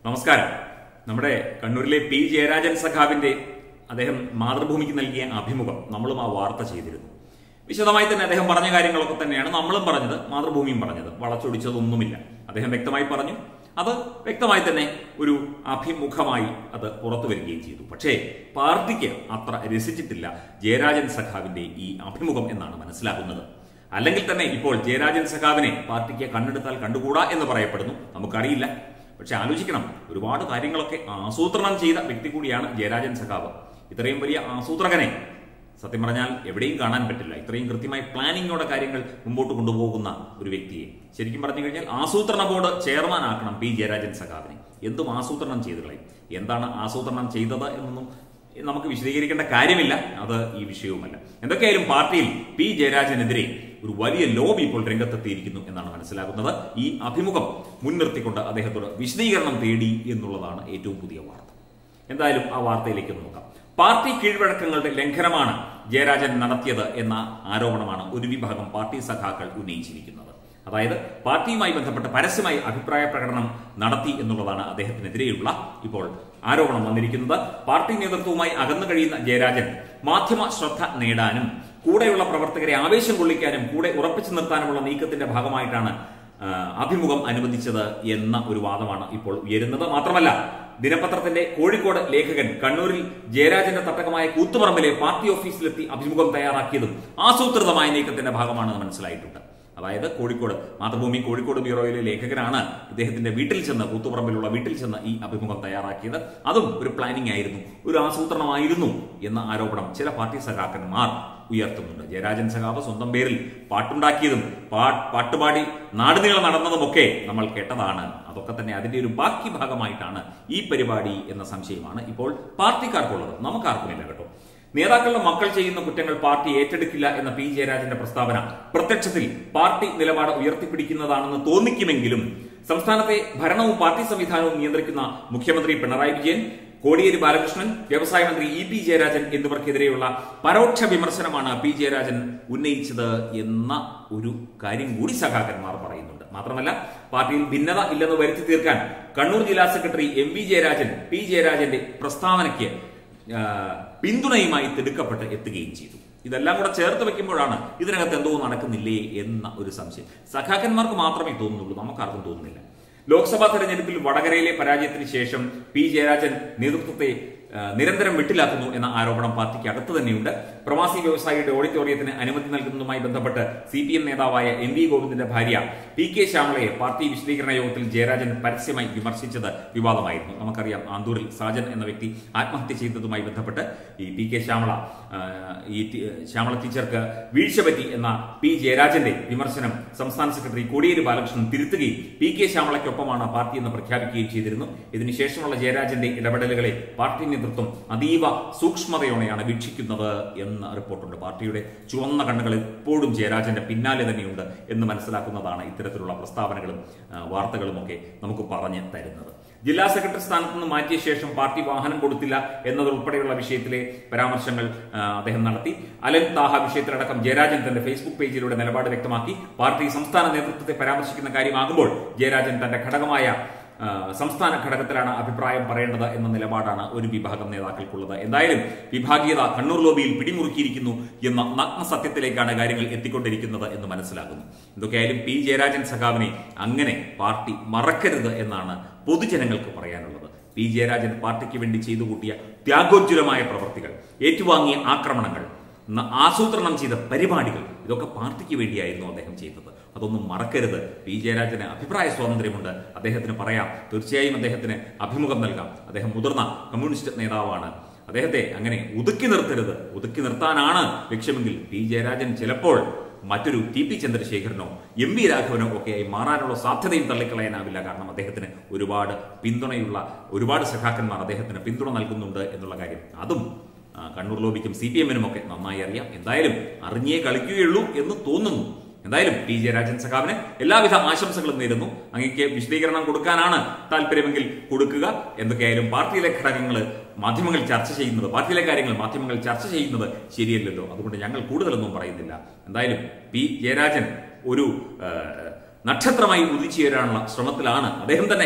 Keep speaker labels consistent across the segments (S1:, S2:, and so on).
S1: നമസ്കാരം നമ്മുടെ കണ്ണൂരിലെ പി ജയരാജൻ സഖാവിന്റെ അദ്ദേഹം മാതൃഭൂമിക്ക് നൽകിയ അഭിമുഖം നമ്മളും ആ വാർത്ത ചെയ്തിരുന്നു വിശദമായി തന്നെ അദ്ദേഹം പറഞ്ഞ കാര്യങ്ങളൊക്കെ തന്നെയാണ് നമ്മളും പറഞ്ഞത് മാതൃഭൂമിയും പറഞ്ഞത് വളച്ചൊടിച്ചതൊന്നുമില്ല അദ്ദേഹം വ്യക്തമായി പറഞ്ഞു അത് വ്യക്തമായി തന്നെ ഒരു അഭിമുഖമായി അത് പുറത്തു വരികയും ചെയ്തു പക്ഷേ പാർട്ടിക്ക് അത്ര രസിച്ചിട്ടില്ല ജയരാജൻ സഖാവിന്റെ ഈ അഭിമുഖം എന്നാണ് മനസ്സിലാകുന്നത് അല്ലെങ്കിൽ തന്നെ ഇപ്പോൾ ജയരാജൻ സഖാവിനെ പാർട്ടിക്ക് കണ്ടെടുത്താൽ കണ്ടുകൂടാ എന്ന് പറയപ്പെടുന്നു നമുക്കറിയില്ല പക്ഷെ ആലോചിക്കണം ഒരുപാട് കാര്യങ്ങളൊക്കെ ആസൂത്രണം ചെയ്ത വ്യക്തി കൂടിയാണ് ജയരാജൻ സഖാവ് ഇത്രയും വലിയ ആസൂത്രകനെ സത്യം പറഞ്ഞാൽ എവിടെയും കാണാൻ പറ്റില്ല ഇത്രയും കൃത്യമായി പ്ലാനിങ്ങോടെ കാര്യങ്ങൾ മുമ്പോട്ട് കൊണ്ടുപോകുന്ന ഒരു വ്യക്തിയെ ശരിക്കും പറഞ്ഞു കഴിഞ്ഞാൽ ആസൂത്രണ ബോർഡ് ചെയർമാൻ ആക്കണം പി ജയരാജൻ സഖാവിനെ എന്തും ആസൂത്രണം ചെയ്തു കളയും എന്താണ് ആസൂത്രണം ചെയ്തത് എന്നൊന്നും നമുക്ക് വിശദീകരിക്കേണ്ട കാര്യമില്ല അത് ഈ വിഷയവുമല്ല എന്തൊക്കെയായാലും പാർട്ടിയിൽ പി ജയരാജനെതിരെ ഒരു വലിയ ലോബി ഇപ്പോൾ രംഗത്തെത്തിയിരിക്കുന്നു എന്നാണ് മനസ്സിലാകുന്നത് ഈ അഭിമുഖം മുൻനിർത്തിക്കൊണ്ട് അദ്ദേഹത്തോട് വിശദീകരണം തേടി എന്നുള്ളതാണ് ഏറ്റവും പുതിയ വാർത്ത എന്തായാലും ആ വാർത്തയിലേക്ക് നോക്കാം പാർട്ടി കീഴ്വഴക്കങ്ങളുടെ ലംഘനമാണ് ജയരാജൻ നടത്തിയത് എന്ന ആരോപണമാണ് ഒരു വിഭാഗം പാർട്ടി സഖാക്കൾ ഉന്നയിച്ചിരിക്കുന്നത് അതായത് പാർട്ടിയുമായി ബന്ധപ്പെട്ട് പരസ്യമായി അഭിപ്രായ പ്രകടനം നടത്തി എന്നുള്ളതാണ് അദ്ദേഹത്തിനെതിരെയുള്ള ഇപ്പോൾ ആരോപണം വന്നിരിക്കുന്നത് പാർട്ടി നേതൃത്വവുമായി അകന്നു കഴിയുന്ന ജയരാജൻ മാധ്യമ ശ്രദ്ധ നേടാനും കൂടെയുള്ള പ്രവർത്തകരെ ആവേശം കൊള്ളിക്കാനും കൂടെ ഉറപ്പിച്ചു നിർത്താനുമുള്ള നീക്കത്തിന്റെ ഭാഗമായിട്ടാണ് ആ, അഭിമുഖം അനുവദിച്ചത് എന്ന ഒരു വാദമാണ് ഇപ്പോൾ ഉയരുന്നത് മാത്രമല്ല ദിനപത്രത്തിന്റെ കോഴിക്കോട് ലേഖകൻ കണ്ണൂരിൽ ജയരാജന്റെ തട്ടകമായ കൂത്തുപറമ്പിലെ പാർട്ടി ഓഫീസിലെത്തി അഭിമുഖം തയ്യാറാക്കിയതും ആസൂത്രിതമായ നീക്കത്തിന്റെ ഭാഗമാണെന്ന് മനസ്സിലായിട്ടുണ്ട് അതായത് കോഴിക്കോട് മാതൃഭൂമി കോഴിക്കോട് ബ്യൂറോയിലെ ലേഖകനാണ് ഇദ്ദേഹത്തിന്റെ വീട്ടിൽ ചെന്ന് കൂത്തുപറമ്പിലുള്ള വീട്ടിൽ ചെന്ന് ഈ അഭിമുഖം തയ്യാറാക്കിയത് അതും ഒരു പ്ലാനിംഗ് ആയിരുന്നു ഒരു ആസൂത്രണമായിരുന്നു എന്ന ആരോപണം ചില പാർട്ടി സഖാക്കന്മാർ ഉയർത്തുന്നുണ്ട് ജയരാജൻ സഖാവ് സ്വന്തം പേരിൽ പാട്ടുണ്ടാക്കിയതും പാ- പാട്ടുപാടി നാടുനീളം നടന്നതുമൊക്കെ നമ്മൾ കേട്ടതാണ് അതൊക്കെ തന്നെ അതിന്റെ ഒരു ബാക്കി ഭാഗമായിട്ടാണ് ഈ പരിപാടി എന്ന സംശയമാണ് ഇപ്പോൾ പാർട്ടിക്കാർക്കുള്ളത് നമുക്കാർക്കുമില്ല കേട്ടോ നേതാക്കളുടെ മക്കൾ ചെയ്യുന്ന കുറ്റങ്ങൾ പാർട്ടി ഏറ്റെടുക്കില്ല എന്ന പി ജയരാജന്റെ പ്രസ്താവന പ്രത്യക്ഷത്തിൽ പാർട്ടി നിലപാട് ഉയർത്തിപ്പിടിക്കുന്നതാണെന്ന് തോന്നിക്കുമെങ്കിലും സംസ്ഥാനത്തെ ഭരണവും പാർട്ടി സംവിധാനവും നിയന്ത്രിക്കുന്ന മുഖ്യമന്ത്രി പിണറായി വിജയൻ കോടിയേരി ബാലകൃഷ്ണൻ വ്യവസായ മന്ത്രി ഇ പി ജയരാജൻ എന്നിവർക്കെതിരെയുള്ള പരോക്ഷ വിമർശനമാണ് പി ജയരാജൻ ഉന്നയിച്ചത് എന്ന ഒരു കാര്യം കൂടി സഖാക്കന്മാർ പറയുന്നുണ്ട് മാത്രമല്ല പാർട്ടിയിൽ ഭിന്നത ഇല്ലെന്ന് വരുത്തി തീർക്കാൻ കണ്ണൂർ ജില്ലാ secretary M V Jayarajan P ജയരാജന്റെ പ്രസ്താവനയ്ക്ക് ആ, പിന്തുണയുമായി തിടുക്കപ്പെട്ട് എത്തുകയും ചെയ്തു ഇതെല്ലാം കൂടെ ചേർത്ത് വെക്കുമ്പോഴാണ് ഇതിനകത്ത് എന്തോ നടക്കുന്നില്ലേ എന്ന ഒരു സംശയം സഖാക്കന്മാർക്ക് മാത്രമേ തോന്നുന്നുള്ളൂ നമുക്കാർക്കും തോന്നുന്നില്ല ലോക്സഭാ തെരഞ്ഞെടുപ്പിൽ വടകരയിലെ പരാജയത്തിന് ശേഷം പി ജയരാജൻ നേതൃത്വത്തെ ആ, നിരന്തരം വെട്ടിലാക്കുന്നു എന്ന ആരോപണം പാർട്ടിക്ക് അകത്ത് തന്നെയുണ്ട് പ്രവാസി വ്യവസായിയുടെ ഓഡിറ്റോറിയത്തിന് അനുമതി നൽകുന്നതുമായി ബന്ധപ്പെട്ട് സി പി എം നേതാവായ എം വി ഗോവിന്ദന്റെ ഭാര്യ പി കെ ശ്യാമളയെ പാർട്ടി വിശദീകരണ യോഗത്തിൽ ജയരാജൻ പരസ്യമായി വിമർശിച്ചത് വിവാദമായിരുന്നു നമുക്കറിയാം ആന്തൂരിൽ സാജൻ എന്ന വ്യക്തി ആത്മഹത്യ ചെയ്തതുമായി ബന്ധപ്പെട്ട് ഈ പി കെ ശ്യാമള ആ, ഈ ടി- ശ്യാമള ടീച്ചർക്ക് വീഴ്ച പറ്റി എന്ന പി ജയരാജന്റെ വിമർശനം സംസ്ഥാന സെക്രട്ടറി കോടിയേരി ബാലകൃഷ്ണൻ തിരുത്തുകയും പി കെ ശ്യാമളയ്ക്കൊപ്പമാണ് പാർട്ടി എന്ന് പ്രഖ്യാപിക്കുകയും ചെയ്തിരുന്നു ഇതിനുശേഷമുള്ള ജയരാജന്റെ ഇടപെടലുകളെ പാർട്ടി നേതൃത്വം അതീവ സൂക്ഷ്മതയോടെയാണ് വീക്ഷിക്കുന്നത് എന്ന റിപ്പോർട്ടുണ്ട് പാർട്ടിയുടെ ചുവന്ന കണ്ണുകൾ എപ്പോഴും ജയരാജന്റെ പിന്നാലെ തന്നെയുണ്ട് എന്ന് മനസ്സിലാക്കുന്നതാണ് ഇത്തരത്തിലുള്ള പ്രസ്താവനകളും ആ, വാർത്തകളും ഒക്കെ നമുക്ക് പറഞ്ഞു തരുന്നത് ജില്ലാ സെക്രട്ടറി സ്ഥാനത്ത് നിന്ന് മാറ്റിയ ശേഷം പാർട്ടി വാഹനം കൊടുത്തില്ല എന്നതുൾപ്പെടെയുള്ള വിഷയത്തിലെ പരാമർശങ്ങൾ ആ, അദ്ദേഹം നടത്തി അലൻ താഹ വിഷയത്തിലടക്കം ജയരാജൻ തന്റെ ഫേസ്ബുക്ക് പേജിലൂടെ നിലപാട് വ്യക്തമാക്കി പാർട്ടി സംസ്ഥാന നേതൃത്വത്തെ പരാമർശിക്കുന്ന കാര്യമാകുമ്പോൾ ജയരാജൻ തന്റെ ഘടകമായ ആ, സംസ്ഥാന ഘടകത്തിലാണ് അഭിപ്രായം പറയേണ്ടത് എന്ന നിലപാടാണ് ഒരു വിഭാഗം നേതാക്കൾക്കുള്ളത് എന്തായാലും വിഭാഗീയത കണ്ണൂർ ലോബിയിൽ പിടിമുറുക്കിയിരിക്കുന്നു എന്ന നഗ്ന സത്യത്തിലേക്കാണ് കാര്യങ്ങൾ എത്തിക്കൊണ്ടിരിക്കുന്നത് എന്ന് മനസ്സിലാകുന്നു എന്തൊക്കെയായാലും പി ജയരാജൻ സഖാവിനെ അങ്ങനെ പാർട്ടി മറക്കരുത് എന്നാണ് പൊതുജനങ്ങൾക്ക് പറയാനുള്ളത് പി ജയരാജൻ പാർട്ടിക്ക് വേണ്ടി ചെയ്തു കൂട്ടിയ ത്യാഗോജ്വലമായ പ്രവർത്തികൾ ഏറ്റുവാങ്ങിയ ആക്രമണങ്ങൾ ന- ആസൂത്രണം ചെയ്ത പരിപാടികൾ ഇതൊക്കെ പാർട്ടിക്ക് വേണ്ടിയായിരുന്നു അദ്ദേഹം ചെയ്തത് അതൊന്നും മറക്കരുത് പി ജയരാജന് അഭിപ്രായ സ്വാതന്ത്ര്യമുണ്ട് അദ്ദേഹത്തിന് പറയാം തീർച്ചയായും അദ്ദേഹത്തിന് അഭിമുഖം നൽകാം അദ്ദേഹം മുതിർന്ന കമ്മ്യൂണിസ്റ്റ് നേതാവാണ് അദ്ദേഹത്തെ അങ്ങനെ ഒതുക്കി നിർത്തരുത് ഒതുക്കി നിർത്താനാണ് ലക്ഷ്യമെങ്കിൽ പി ജയരാജൻ ചിലപ്പോൾ മറ്റൊരു ടി പി ചന്ദ്രശേഖരനോ എം വി രാഘവനോ ഒക്കെയായി മാറാനുള്ള സാധ്യതയും തള്ളിക്കളയാനാവില്ല കാരണം അദ്ദേഹത്തിന് ഒരുപാട് പിന്തുണയുള്ള ഒരുപാട് സഖാക്കന്മാർ അദ്ദേഹത്തിന് പിന്തുണ നൽകുന്നുണ്ട് എന്നുള്ള കാര്യം അതും ആ, കണ്ണൂർ ലോബിക്കും സി പി എമ്മിനും ഒക്കെ നന്നായി അറിയാം എന്തായാലും അറിഞ്ഞേ കളിക്കുകയുള്ളൂ എന്ന് തോന്നുന്നു എന്തായാലും പി ജയരാജൻ സഖാവിന് എല്ലാവിധ ആശംസകളും നേരുന്നു അങ്ങേക്ക് വിശദീകരണം കൊടുക്കാനാണ് താല്പര്യമെങ്കിൽ കൊടുക്കുക എന്തൊക്കെയായാലും പാർട്ടിയിലെ ഘടകങ്ങൾ മാധ്യമങ്ങൾ ചർച്ച ചെയ്യുന്നത് പാർട്ടിയിലെ കാര്യങ്ങൾ മാധ്യമങ്ങൾ ചർച്ച ചെയ്യുന്നത് ശരിയല്ലല്ലോ അതുകൊണ്ട് ഞങ്ങൾ കൂടുതലൊന്നും പറയുന്നില്ല എന്തായാലും പി ജയരാജൻ ഒരു ആ, നക്ഷത്രമായി ഉദിച്ചുയരാനുള്ള ശ്രമത്തിലാണ് അദ്ദേഹം തന്നെ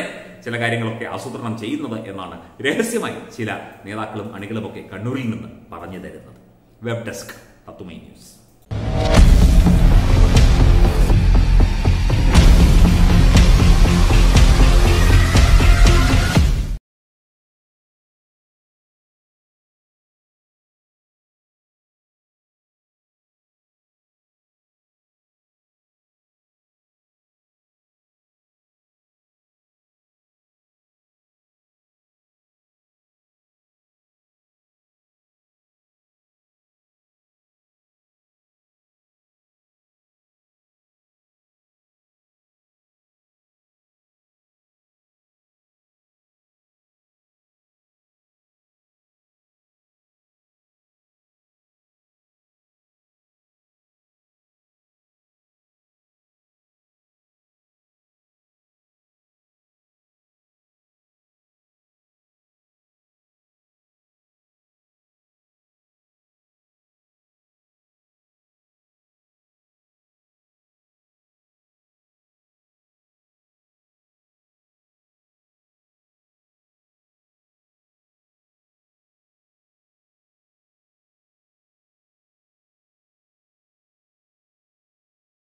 S1: ചില കാര്യങ്ങളൊക്കെ ആസൂത്രണം ചെയ്യുന്നത് എന്നാണ് രഹസ്യമായി ചില നേതാക്കളും അണികളുമൊക്കെ കണ്ണൂരിൽ നിന്ന് പറഞ്ഞു തരുന്നത് വെബ് ഡെസ്ക് തത്തുമൈ ന്യൂസ്